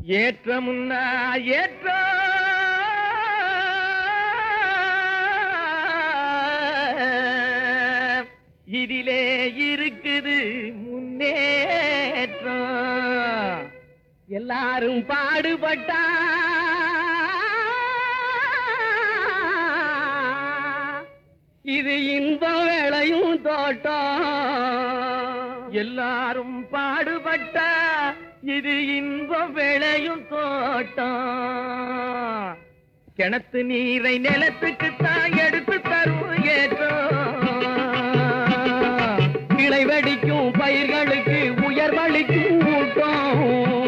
ஏற்றமுன்னா ஏற்ற இதிலே இருக்குது முன்னேற்றம் எல்லாரும் பாடுபட்டா இது இன்பம் விளையும் தோட்டம் எல்லாரும் பாடுபட்டா இது இன்பம் விளையும் தோட்டம் கிணத்து நீரை நிலத்துக்கு தான் எடுத்து தரும் ஏற்றம் கிளை வெடிக்கும் பயிர்களுக்கு உயர்வளிக்கும் ஊட்டம்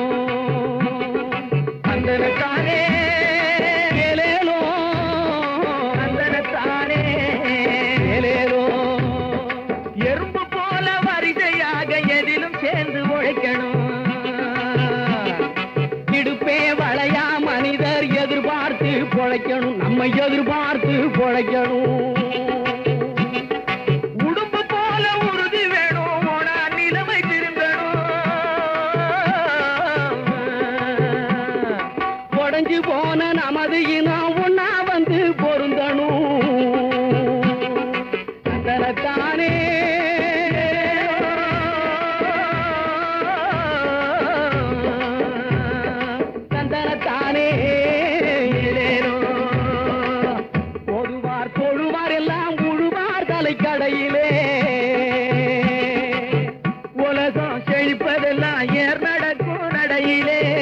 அந்தனத்தானே ஏலேலோ அந்தனத்தானே ஏலேலோ எறும்பு போல வரிசையாக எதிலும் சேர்ந்து உழைக்கணும் இடுப்பே வளையா மனிதர் எதிர்பார்த்து பொழைக்கணும் நம்ம எதிர்பார்த்து பொழைக்கணும் உடும்பு போல உறுதி வேணும் ஓனா நிலைமை திருந்தணும் உடைஞ்சு போன நமது இனம் ஒன்னா வந்து பொருந்தணும் தனத்தானே தந்தனத்தானே ஏலேலோ. பொதுவார் தொழுவார் எல்லாம் உழுவார் தலைக்கடையிலே உலகம் செழிப்பதெல்லாம் ஏர் நடக்கும் நடையிலே